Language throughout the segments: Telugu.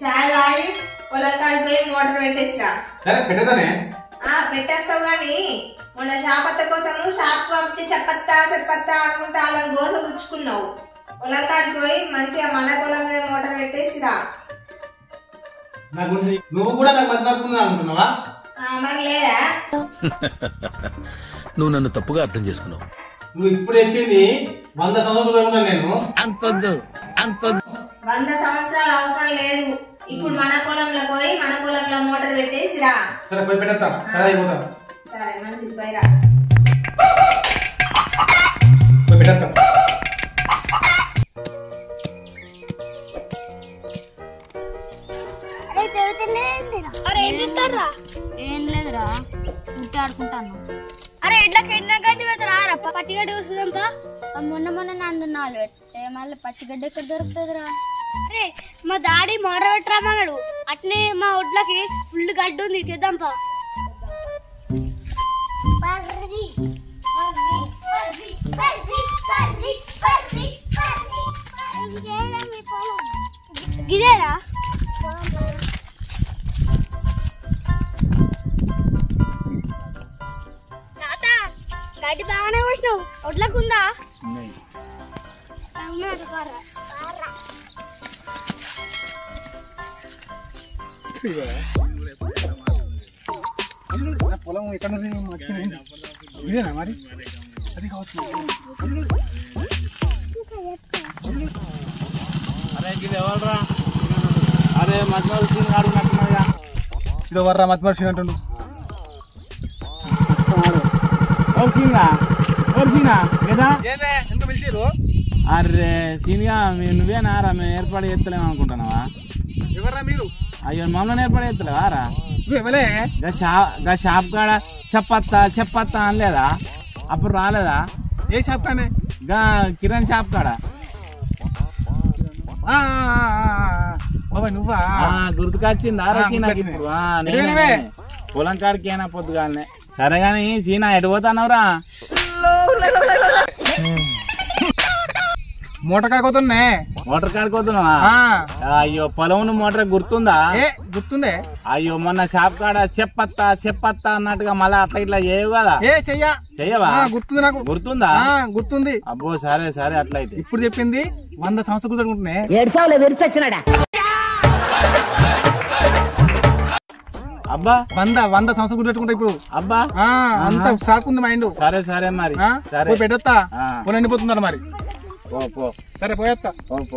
చాయ్ తాగి పొలం కాడికి పోయి మోటార్ పెట్టేసిరా సరే పెట్టేదానే ఆ పెట్టేస్తావు గాని మొన్న షాపత్త కోసం షాప్ పంపితే చెప్పత్తా చెప్పత్తా అనుకుంటా వాళ్ళని గోస పుచ్చుకున్నావు పొలం కాడికి పోయి మంచిగా మన పొలం మీద మోటార్ పెట్టేసిరా నా గురించి నువ్వు కూడా నాకు మధ్య మార్పుకుందా అనుకున్నావా ఆ, మరి లేదా నువ్వు నన్ను తప్పుగా అర్థం చేసుకున్నావు నువ్వు ఇప్పుడు చెప్పింది వంద సంవత్సరాలు ఉన్నాను నేను వంద సంవత్సరాలు అవసరం లేదు ఇప్పుడు మన పొలంలో పోయి మన పొలంలో మోటార్ పెట్టేసిరా సరే పోయి పెట్టేస్తా కదా అయిపోతా సరే మంచిది పోయిరా పోయి పెట్టేస్తా అరే ఏం చెప్తారా ఏం లేదురా ఉంటే ఆడుకుంటాను అరే ఎట్లా కెట్టిన గడ్డి పెడతారా రప్ప పచ్చి గడ్డి వస్తుందంపా మొన్న మొన్న నందున్నాళ్ళు పెట్టే మళ్ళీ పచ్చిగడ్డి ఎక్కడ దొరుకుతుందిరా అరే మా డాడీ మోటార్ పెట్టరామన్నాడు అట్నే మా ఒడ్లకి ఫుల్ గడ్డి ఉంది తెద్దాంపా గిదేరా తాత గడ్డి బాగానే వచ్చినావు ఒడ్లకుందా ఉన్నది పారా. పొలం ఎక్కడ ఇదేనా మరి అది కావచ్చు అరే ఇది ఎవరురా అరే మధ్య సీన్ ఆడుకున్నట్టున్నాయా ఇది వర్రా మతి మనిషి అంటుండు సీన్గా ఎవరు సీనా కదా ఎంత పిలిచారు అరే సీన్గా మీ- నువ్వేనా రా మేము ఏర్పాటు చేస్తలేము అనుకుంటున్నావా ఎవర్రా మీరు అయ్యో మమ్మల్ని ఏర్పాటు చేస్తలేవా రా నువ్వు ఎవలే గా షాప్ గా షాప్ కాడ చెప్పత్తా చెప్పత్తా అనలేదా అప్పుడు రాలేదా ఏ చెప్తానే గా కిరణ్ షాప్ కాడ బాబా నువ్వా ఆ, గుర్తుకొచ్చింది ఆరా ఆ, సీనా గుర్తొచ్చింది. ఇప్పుడు ఆ, నేనే, ఎటువైనవే? నేనే. పొలం కాడికి అయినా పొద్దుగాలనే సరే గాని సీనా ఎటు పోతానవరా మూట కాకపోతున్నే మోటార్ కాడికి పోతున్నావా అయ్యో పొలం మోటార్ గుర్తుందా ఏ గుర్తుందే అయ్యో మొన్న షాప్ కాడ చెప్పత్తా చెప్పత్తా అన్నట్టుగా మళ్ళీ అట్లా ఇట్లా చేయవు కదా ఏ చెయ్యా చెయ్యవా ఆ, గుర్తుంది నాకు గుర్తుందా ఆ, గుర్తుంది అబ్బో సరే సరే అట్లయితే ఇప్పుడు చెప్పింది వంద సంవత్సరాలు గుర్తుకుంటున్నాయి అబ్బా వంద వంద సంవత్సరాలు గుర్తుకుంటా ఇప్పుడు అబ్బా ఆ, అంత షార్ప్ ఉంది మైండ్ సరే సరే మరి ఆ, సరే పోయి పెట్టొస్తా ఆ. పోనీ ఎండిపోతున్నారు మరి పో పో సరే పోయేస్తా పో పో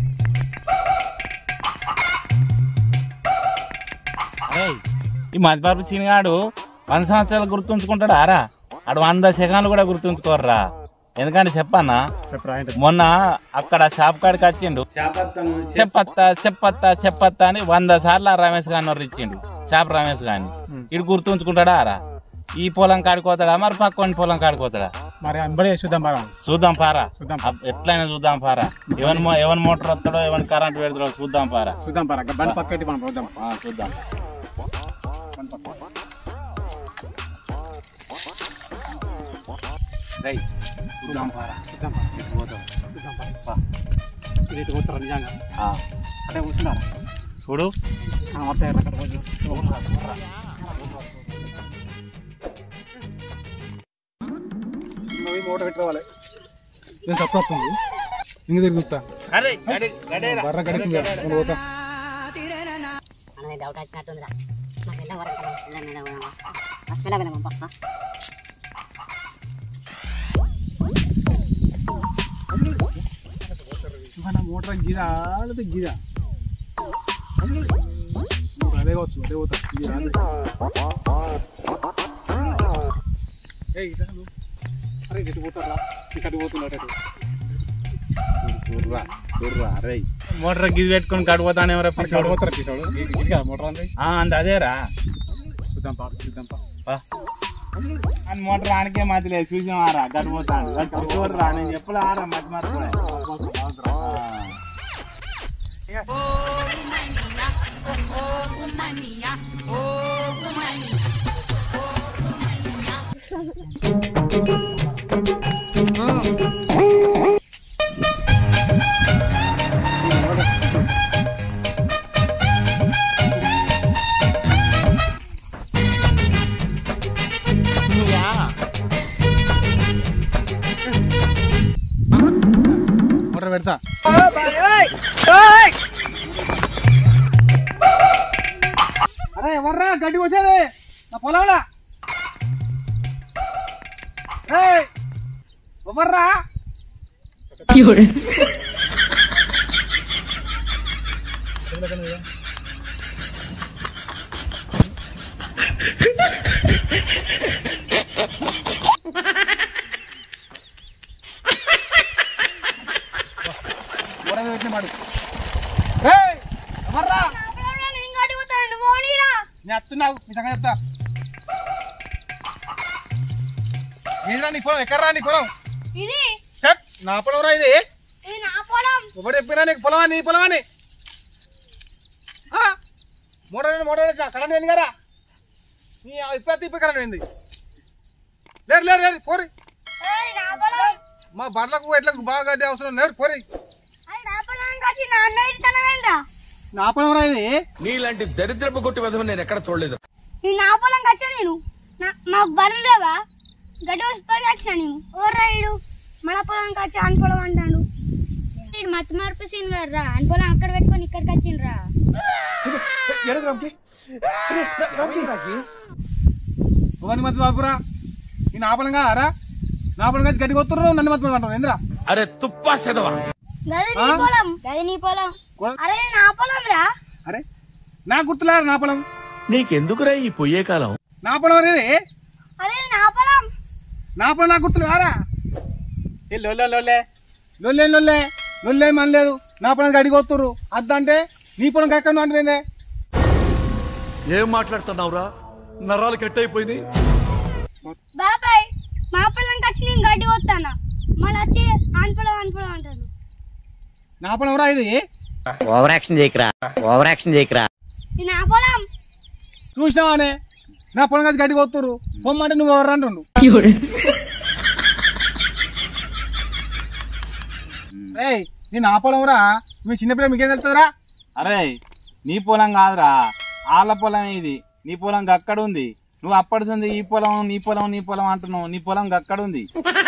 ఏయ్, ఈ మధ్యపాపు సీనిగాడు వంద సంవత్సరాలు గుర్తుంచుకుంటాడు ఆరా ఆడు వంద సెకండ్లు కూడా గుర్తుంచుకోర్రా ఎందుకంటే చెప్పన్నా మొన్న అక్కడ షాప్ కాడికి వచ్చిండు చెప్పత్తా చెప్పత్తా చెప్పత్తా అని వంద సార్లు ఆ రమేష్ గారిని ఎవరు ఇచ్చిండు షాప్ రమేష్ గారిని ఇడు గుర్తుంచుకుంటాడా ఆరా ఈ పొలం కాడిపోతాడా మరి పక్కన పొలం కాడిపోతాడా మరి అందరే చూద్దాం బాగా చూద్దాం పారా చూద్దాం. అప్- ఎట్లయినా చూద్దాం పారా ఎవరి మో- ఎవరి మోటార్ వస్తాడో ఎవరి కరెంట్ పెడతాడో చూద్దాం పారా చూద్దాం బాగా బండి పక్కటి మనం పోద్దాం ఆ, చూద్దాం రేయ్, చూద్దాం పారా చూద్దాం ఇటు పోదాం. పా. ఇది పోతారు నిజంగా ఆ, అదే కూర్చున్నారు చూడు మొత్తం అక్కడ పోయి నువ్వు మూట పెట్టుకోవాలి నేను తప్పు వస్తుంది ఇంక తిరిగి చూస్తా అరే గడి గడేరా. బర్ర గడికి నేను పోతా డౌట్ వచ్చినట్టుందిరా మాకు వెళ్ళాం వరకు ఫస్ట్ వెళ్ళా వెళ్ళాం పక్క మన మోటార్ గిరా లేదా గిరా అదే కావచ్చు అదే పోతా గిరా అదే. ఏయ్, ఇట్లా నువ్వు. అరే ఇటు పోతారా ఇక్కడ పోతున్నాడు అటు చూర్రా చూర్రా రే మోటార్ గిది పెట్టుకొని కడిపోతానే ఎవరో అక్కడ పిలిచాడు పోతారా పిసాడు గిరిగా మోటార్ అంది అంత అదేరా చూద్దాం పా చూద్దాం పా పా. అని మోటార్ ఆనికే మధ్య లేదు చూసామారా గడిపోతాను చూడరా నేను చెప్పలే ఆరా మధ్య మర్చిపోయా గడ్డి వచ్చేది నా పొలంలో ఏయ్ ఎవర్రా ఊరగా పెట్టిన మాడు ఏయ్ ఎవర్రా నేను గడిపోతాను నువ్వు ఓనీరా నేను వస్తున్నావు నీ సంగతి చెప్తా ఏదిరా నీ పొలం ఎక్కడరా నీ పొలం ఇది చట్ నా పొలం రా ఇది ఇది నా పొలం ఒకటి చెప్పినా నీకు పొలం అని నీ పొలం అని మూడో మూడో కరెంట్ ఏంది కదా నీ ఇప్పటి ఇప్పటి కరెంట్ ఏంది లేరు లేరు లేరు పోరి ఏయ్, నా పొలం మా బర్లకు ఎట్లకు బాగా గడ్డి అవసరం లేరు పోరి అది నా పొలానికి వచ్చి నా అన్న ఇస్తానవేందా నా పొలం రా ఇది నీలాంటి దరిద్రపు కొట్టి విధం నేను ఎక్కడ చూడలేదు ఈ నా పొలంకి వచ్చా నేను నా- మాకు బర్రెలు లేవా గడ్డి వస్తుంది వచ్చిన నేను ఓ రైడు మన పొలానికి వచ్చి అని పొలం అంటాడు వీడు మత్తు మార్పు సీన్ గారు రా అని పొలం అక్కడ పెట్టుకొని ఇక్కడికి వచ్చిండ్రా ఎడకు రామ్కి రామ్కి ఒకని మధ్య బాబురా ఈ నా పొలం కారా నా పొలం కలిసి గడ్డి కొత్తున్నారు నన్ను మధ్య అంటారు ఏంద్రా అరే తుప్పా సెదవా గది నీ ఆ? పొలం గది నీ పొలం కొ- అరే ఇది నా పొలం రా అరే నా గుర్తులేరు నా పొలం నీకెందుకురా ఈ పొయ్యే కాలం నా పొలం అనేది అరే ఇది నా పొలం నా పొలం నా గుర్తులేరా ఏ లొల్లే లొల్లే లొల్లే లొల్లే లొల్లే మన లేదు నా పొలం గడికి వస్తుర్రు అద్దంటే నీ పొలం ఎక్కడ అంటే ఏం మాట్లాడుతున్నావురా నరాలు కట్ అయిపోయినాయి బాబాయ్ మా పొలంకి వచ్చి నేను గడ్డి కొత్తానా మళ్ళీ వచ్చి ఆన్ పొలం ఆన్ పొలం అంటాడు నా పొలం రా ఇది ఓవర్ యాక్షన్ చేయకరా ఓవర్ యాక్షన్ చేయకరా ఇది నా పొలం చూసినావానే నా పొలం కలిసి గడ్డికి వస్తుర్రు పొమ్మంటే నువ్వు ఎవరు అంటుండు ఏయ్ నేను నా పొలం రా మీ చిన్నపిల్ల మీకేం తెలుస్తుందిరా అరే నీ పొలం కాదురా వాళ్ళ పొలం ఇది నీ పొలం గక్కడ ఉంది నువ్వు అప్పడుతుంది ఈ పొలం నీ పొలం నీ పొలం అంటున్నావు నీ పొలం గక్కడ ఉంది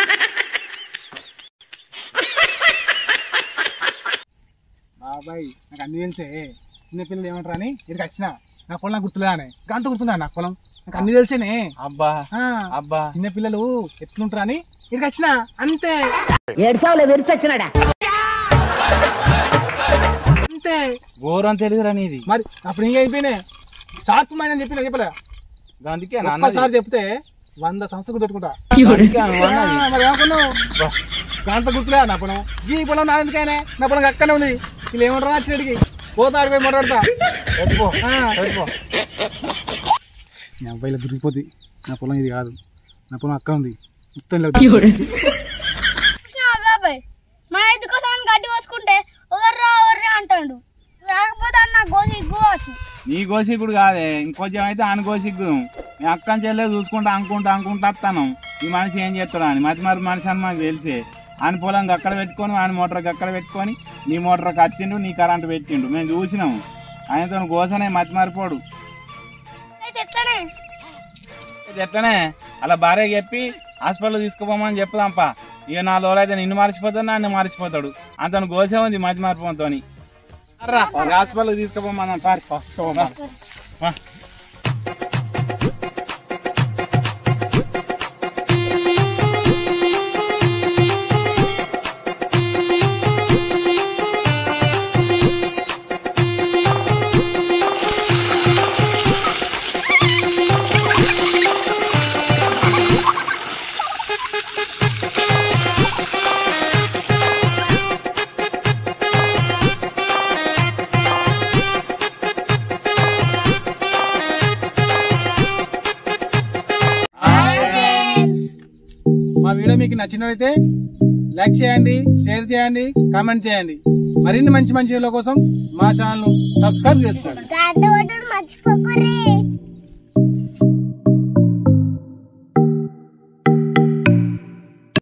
బాబాయ్ నాకు అన్ని తెలిసే చిన్నపిల్లలు ఏమంటారు అని ఇక్కడికి వచ్చిన నా పొలం నాకు గుర్తులే అని గంత గుర్తుందా నా పొలం నాకు అన్ని తెలిసేనే అబ్బా ఆ, అబ్బా చిన్నపిల్లలు ఎట్లుంటారు అని ఇక్కడికి వచ్చిన అంతే అంతే ఘోరం తెలుగురా నీది మరి అప్పుడు ఇంక అయిపోయినాయి షార్ట్ మైండ్ అని చెప్పిన చెప్పలే అందుకే నాన్నది. ఒక్కసారి చెప్తే వంద సంవత్సరాలు పెట్టుకుంటా అందుకే నువ్వు అన్నది. ఆ, మరి ఏమనుకున్నావు కాంత గుర్తులే నా పొలం ఈ పొలం నా ఎందుకైనా నా పొలం అక్కనే ఉంది వీళ్ళు ఏమంటారు వచ్చినడికి పోతా ఆడిపోయి మాట్లాడతా వెళ్ళిపో, ఆ. వెళ్ళిపో. నా అబ్బాయిలో దొరికిపోద్ది నా పొలం ఇది కాదు నా పొలం అక్క ఉంది మొత్తం లేదు చూసినావా బాబాయ్ మన ఐదు కోసం గడ్డి కోసుకుంటే ఎవర్రా ఎవర్రా అంటాడు రాకపోతే అన్న గోసి గోవచ్చు నీ గోసిగుడు కాదే ఇంకొంచెం అయితే ఆని గోసిగ్గు మీ అక్కని చెల్లె చూసుకుంటా అనుకుంటా అనుకుంటా వస్తాను ఈ మనిషి ఏం చేస్తాడు అని మతి మరి మనిషి అని మాకు తెలిసే ఆయన పొలం అక్కడ పెట్టుకొని ఆయన మోటార్ అక్కడ పెట్టుకొని నీ మోటార్కి వచ్చిండు నీ కరెంట్ పెట్టిండు మేము చూసినాము ఆయనతో గోసనే మతి మారిపోడు అయితే ఎట్లనే ఇది ఎట్లనే అలా భార్య చెప్పి హాస్పిటల్ తీసుకుపోమని చెప్పుదాంపా ఇక నాలుగు రోజులు అయితే నిన్ను మర్చిపోతాడు నన్ను మర్చిపోతాడు అంతను గోసే ఉంది మతి మారిపోతోని రా హాస్పిటల్ తీసుకుపోమని పారి పో, పోమని. వా. మా వీడియో మీకు నచ్చినట్లయితే లైక్ చేయండి షేర్ చేయండి కామెంట్ చేయండి మరిన్ని మంచి మంచి వీడియోల కోసం మా ఛానల్ సబ్స్క్రైబ్ చేసుకోండి గడ్డ కొట్టడం మర్చిపో